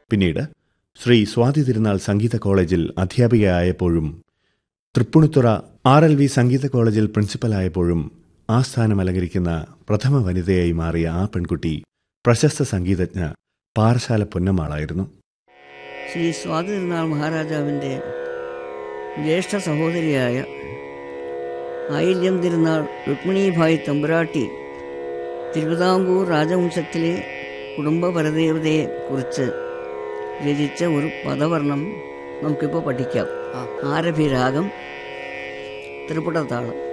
പിന്നീട് ശ്രീ സ്വാതി തിരുനാൾ സംഗീത കോളേജിൽ അധ്യാപികയായപ്പോഴും തൃപ്പുണിത്തുറ ആർ എൽ വി സംഗീത കോളേജിൽ പ്രിൻസിപ്പലായപ്പോഴും ആ സ്ഥാനം അലങ്കരിക്കുന്ന പ്രഥമ വനിതയായി മാറിയ ആ പെൺകുട്ടി പ്രശസ്ത സംഗീതജ്ഞ പാറശാല പൊന്നമ്മാളായിരുന്നു ശ്രീ സ്വാതി തിരുനാൾ മഹാരാജാവിൻ്റെ ജ്യേഷ്ഠ സഹോദരിയായ ആയില്യം തിരുനാൾ രുക്മിണീഭായ് തമ്പുരാട്ടി തിരുവിതാംകൂർ രാജവംശത്തിലെ കുടുംബപരദേവതയെ കുറിച്ച് രചിച്ച ഒരു പദവർണ്ണം നമുക്കിപ്പോൾ പഠിക്കാം ആരഭി രാഗം ത്രിപുടതാളം